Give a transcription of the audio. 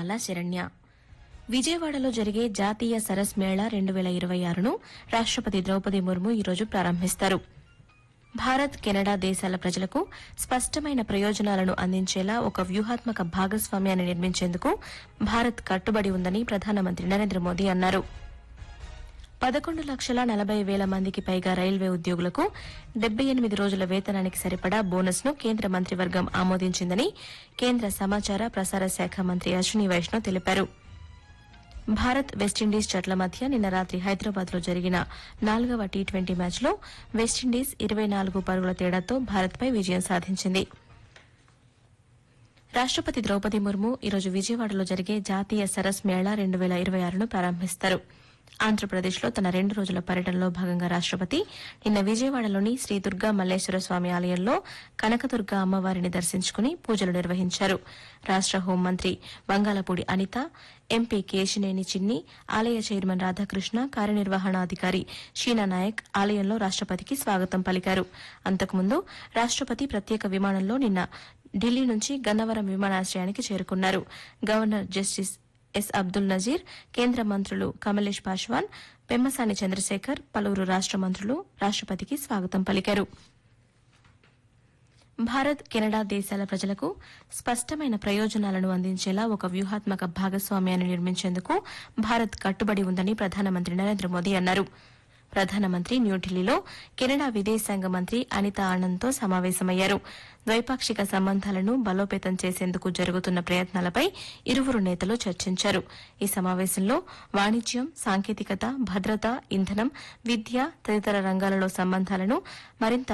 ఆళ్ల శరణ్య విజయవాడలో జరిగే జాతీయ సరస్ మేళా రెండు వేల ఇరవై ఆరును రాష్టపతి ద్రౌపది ముర్ము ఈరోజు ప్రారంభిస్తారు భారత్ కెనడా దేశాల ప్రజలకు స్పష్టమైన ప్రయోజనాలను అందించేలా ఒక వ్యూహాత్మక భాగస్వామ్యాన్ని నిర్మించేందుకు భారత్ కట్టుబడి ఉందని ప్రధానమంత్రి నరేంద్ర మోదీ అన్నారు పదకొండు లక్షల నలభై వేల మందికి పైగా రైల్వే ఉద్యోగులకు డెబ్బై ఎనిమిది రోజుల వేతనానికి సరిపడా బోనస్ ను కేంద్ర మంత్రివర్గం ఆమోదించిందని కేంద్ర సమాచార ప్రసార శాఖ మంత్రి అశ్విని వైష్ణవ్ తెలిపారు భారత్ వెస్టిండీస్ జట్ల మధ్య నిన్న రాత్రి హైదరాబాద్ లో జరిగిన నాలుగవ టీ ట్వంటీ మ్యాచ్లో వెస్టిండీస్ ఇరవై నాలుగు పరుగుల తేడాతో భారత్పై విజయం సాధించింది రాష్టపతి ద్రౌపది ముర్ము ఈరోజు విజయవాడలో జరిగే జాతీయ సరస్ మేళా రెండు వేల ఇరవై ఆరును ప్రారంభిస్తారు ఆంధ్రప్రదేశ్లో తన రెండు రోజుల పర్యటనలో భాగంగా రాష్టపతి నిన్న విజయవాడలోని శ్రీ దుర్గా మల్లేశ్వర స్వామి ఆలయంలో కనకదుర్గ అమ్మవారిని దర్శించుకుని పూజలు నిర్వహించారు రాష్ట హోంమంత్రి బంగాలపూడి అనిత ఎంపీ కేశినేని చిన్ని ఆలయ చైర్మన్ రాధాకృష్ణ కార్యనిర్వహణాధికారి షీనా నాయక్ ఆలయంలో రాష్టపతికి స్వాగతం పలికారు అంతకుముందు రాష్టపతి ప్రత్యేక విమానంలో నిన్న ఢిల్లీ నుంచి గన్నవరం విమానాశ్రయానికి చేరుకున్నారు governor justice S Abdul Nazeer కేంద్ర మంత్రులు కమలేష్ పాశ్వాన్ పెమ్మసాని చంద్రశేఖర్ పలువురు రాష్ట మంత్రులు రాష్టపతికి స్వాగతం పలికారు భారత్ కెనడా దేశాల ప్రజలకు స్పష్టమైన ప్రయోజనాలను అందించేలా ఒక వ్యూహాత్మక భాగస్వామ్యాన్ని నిర్మించేందుకు భారత్ కట్టుబడి ఉందని ప్రధానమంత్రి నరేంద్ర మోదీ అన్నారు ప్రధానమంత్రి న్యూఢిల్లీలో కెనడా విదేశాంగ మంత్రి అనితా ఆనంద్తో సమావేశమయ్యారు ద్వైపాక్షిక సంబంధాలను బలోపేతం చేసేందుకు జరుగుతున్న ప్రయత్నాలపై ఇరువురు నేతలు చర్చించారు ఈ సమావేశంలో వాణిజ్యం సాంకేతికత భద్రత ఇంధనం విద్య తదితర రంగాలలో సంబంధాలను మరింత